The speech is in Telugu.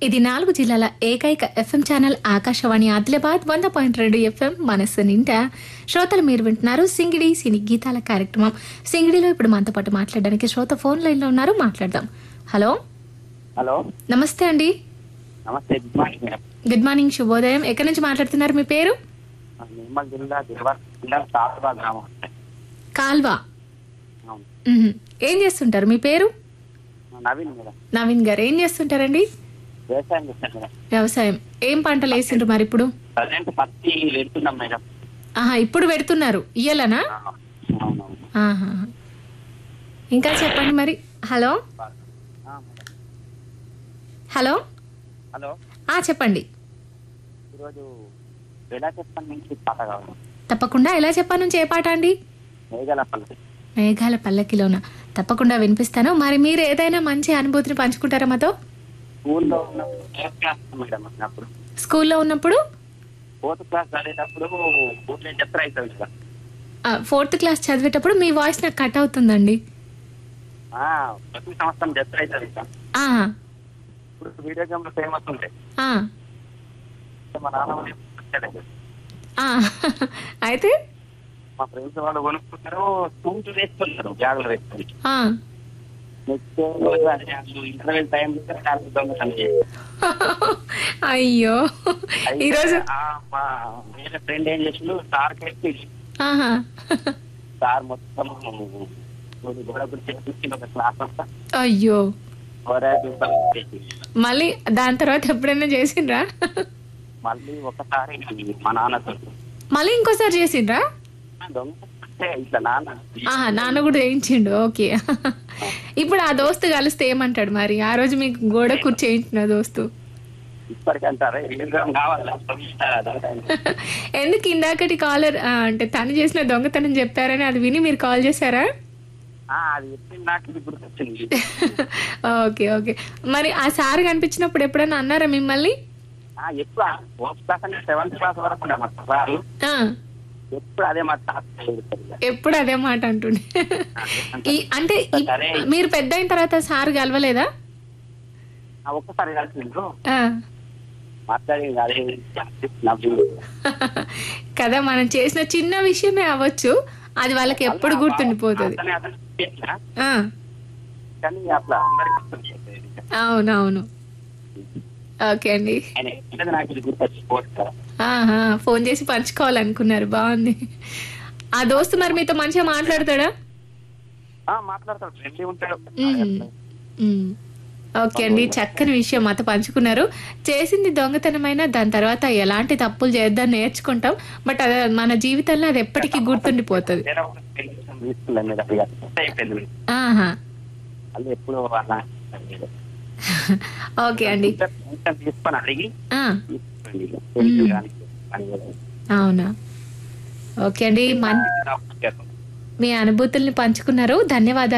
ఇది నాలుగు జిల్లాల ఏకైక ఎఫ్ఎం ఛానల్ ఆకాశవాణి ఆదిలాబాద్ వంద పాయింట్ రెండు ఎఫ్ఎం మనస్సు నిండా శ్రోతలు మీరు వింటున్నారు సింగిడి సిని గీతాల కార్యక్రమం సింగిడిలో ఇప్పుడు మనతో పాటు మాట్లాడడానికి శ్రోత ఫోన్ లైన్ లో ఉన్నారు మాట్లాడదాం హలో హలో నమస్తే అండి నమస్తే good morning madam good morning శుభోదయం ఎక్కడి నుంచి మాట్లాడుతున్నారు మీ పేరు నిర్మల్ జిల్లా దిల్వర్ జిల్లా సాతువా గ్రామం కాల్వా అవును. మ్మ్. ఏం చేస్తుంటారు మీ పేరు నవీన్ మేడం నవీన్ గారు ఏం చేస్తుంటారండి వ్యవసాయం చేస్తాను మేడం వ్యవసాయం ఏం పంటలు వేసిండ్రు మరి ఇప్పుడు ప్రజెంట్ పత్తి వెళ్తున్నాం మేడం ఆహా ఇప్పుడు పెడుతున్నారు ఇయ్యాలనా అవునవును ఆహా. ఇంకా చెప్పండి మరి హలో ఆ, మేడం. హలో హలో ఆ చెప్పండి ఈరోజు ఎలా చెప్పండి నుంచి పాట కావాలి తప్పకుండా ఎలా చెప్పా నుంచి ఏ పాట అండి మేఘలపల్లి మేఘాల పల్లకిలోన తప్పకుండా వినిపిస్తాను మరి మీరు ఏదైనా మంచి అనుభూతిని పంచుకుంటారా మాతో స్కూల్లో ఉన్నప్పుడు ఫోర్త్ క్లాస్ మేడం అప్పుడు స్కూల్లో ఉన్నప్పుడు ఫోర్త్ క్లాస్ చదివేటప్పుడు ఊర్లో చెప్తారు అవుతుంది కదా ఆ, ఫోర్త్ క్లాస్ చదివేటప్పుడు మీ వాయిస్ నాకు కట్ అవుతుందండి ఆ, ప్రతి సంవత్సరం చెప్తారు అవుతుంది కదా ఆ, ఇప్పుడు వీడియో గేమ్లు ఫేమస్ ఉంటాయి ఆ, మా నాన్న వాళ్ళు వచ్చాడు. ఆ. అయితే మా ఫ్రెండ్స్ వాళ్ళు కొనుక్కుంటారు స్కూల్ వేసుకుంటారు బ్యాగులు వేసుకొని ఆ. నెక్స్ట్ రోజు అదే వాళ్ళు ఇంటర్వెల్ టైం దొంగతనం చేస్తారు అయ్యో ఈరోజు ఆ, మా వేరే ఫ్రెండ్ ఏం చేసిండు సార్ పెట్టి ఆహా సార్ మొత్తం గోడ గురించి ఒక క్లాస్ అంతా అయ్యో గోడ దుబ్బలు పెట్టేసి. మళ్ళీ దాని తర్వాత ఎప్పుడైనా చేసిండ్రా మళ్ళీ ఒకసారి మా నాన్నతో మళ్ళీ ఇంకోసారి చేసిండ్రా దొంగ అంటే ఇట్లా నాన్న ఆహా నాన్న కూడా చేయించిండు ఓకే ఇప్పుడు ఆ దోస్తు కలిస్తే ఏమంటాడు మరి ఆ రోజు మీకు గోడ కూర్చేయించిన దోస్తు ఇప్పటికంటారా ఎల్లుగా కావాలా దొంగతనం. ఎందుకు ఇందాకటి కాలర్ అంటే తను చేసిన దొంగతనం చెప్పారని అది విని మీరు కాల్ చేశారా ఆ, అది చెప్పింది నాకు ఇది గుర్తొచ్చింది ఓకే ఓకే మరి ఆ సార్ కనిపించినప్పుడు ఎప్పుడైనా అన్నారా మిమ్మల్ని ఆ, ఎప్పుడు ఫోర్త్ క్లాస్ అంటే సెవెంత్ క్లాస్ వరకు ఉండే మా సార్ ఆ, ఎప్పుడు అదే మా తాత చెప్తారు. ఎప్పుడు అదే మాట అంటుండే ఈ అంటే ఈ- సరే. మీరు పెద్ద అయిన తర్వాత సార్ కలవలేదా ఆ, ఒక్కసారి కలిసిండ్రు ఆ. మాట్లాడి అదే నవ్వు కదా మనం చేసిన చిన్న విషయమే అవ్వచ్చు అది వాళ్ళకి ఎప్పుడు గుర్తుండిపోతుంది అతనే అతను చెప్పినా, ఆ, కానీ అట్లా అందరికి గుర్తొచ్చేది. అవునవును ఓకే అండి ఆయన ఎట్లా నాకు ఇది గుర్తొచ్చిపోతుంది ఆహా, ఫోన్ చేసి పంచుకోవాలనుకున్నారు బాగుంది ఆ దోస్తు మరి మీతో మంచిగా మాట్లాడతాడా మాట్లాడతాడు ఫ్రెండ్లీ ఉంటాడు మ్మ్. మ్మ్. ఓకే అండి చక్కని విషయం మాతో పంచుకున్నారు చేసింది దొంగతనమైనా దాని తర్వాత ఎలాంటి తప్పులు చేద్దాం నేర్చుకుంటాం బట్ అది మన జీవితంలో అది ఎప్పటికీ గుర్తుండిపోతుంది వేరే ఒక పెళ్లి తీసుకున్నాను మీద ఇక సెట్ అయిపోయింది ఆహా మళ్ళీ ఎప్పుడు అలా ఓకే అండి కొంచెం తీసుకొని అడిగి ఆ, తీసుకోండి ఇక. పెళ్లి కానీ పని కూడా. అవునా ఓకే అండి మన్ మీ అనుభూతుల్ని పంచుకున్నారు ధన్యవాదాలు